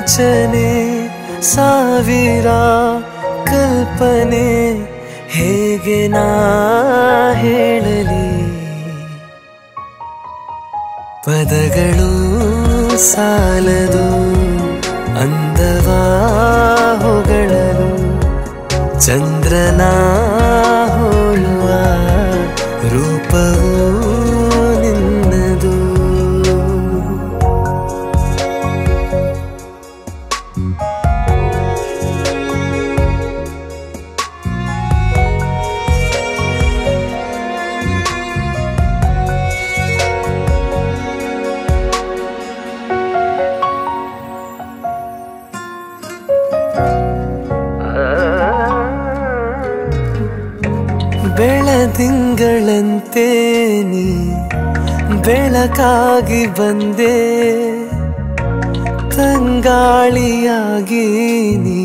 ಯೋಚನೆ ಸಾವಿರ ಕಲ್ಪನೆ ಹೇಗೆ ನಾ ಹೇಳಲಿ ಪದಗಳು ಸಾಲದು ಅಂದವಾ ಹೊಗಳಲು ಚಂದ್ರನ ಹೋಲುವ ರೂಪವೂ ನಿನ್ನದು ಬೆಳದಿಂಗಳಂತೆ ನೀ ಬೆಳಕಾಗಿ ಬಂದೆ ತಂಗಾಳಿಯಾಗಿ ನೀ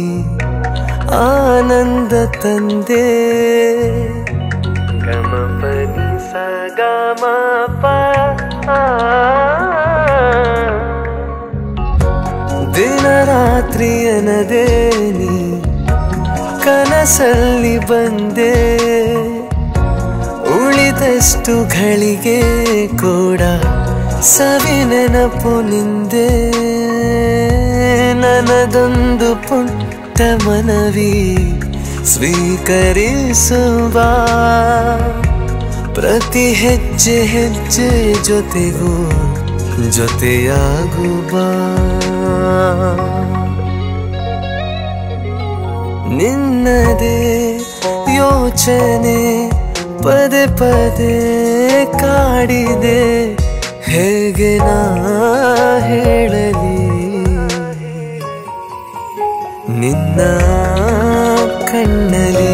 ಆನಂದ ತಂದೆ ಗಮ ಪನಿ ಸ ಗಮ ಪ ಆ. ದಿನ ರಾತ್ರಿ ಎನದೇ ನೀ ಕನಸಲ್ಲಿ ಬಂದೆ ಉಳಿದಷ್ಟು ಗಳಿಗೆ ಕೂಡ ಸವಿ ನೆನಪು ನಿಂದೆ ನನ್ನದೊಂದು ಪುಟ್ಟ ಮನವಿ ಸ್ವೀಕರಿಸುವ ಪ್ರತಿ ಹೆಜ್ಜೆ ಹೆಜ್ಜೆ ಜೊತೆಗೂ ಜೊತೆಯಾಗುವ ನಿನ್ನದೇ ಯೋಚನೆ ಪದೇ ಪದೇ ಕಾಡಿದೆ ಹೇಗೆ ನಾ ಹೇಳಲಿ ನಿನ್ನ ಕಣ್ಣಲಿ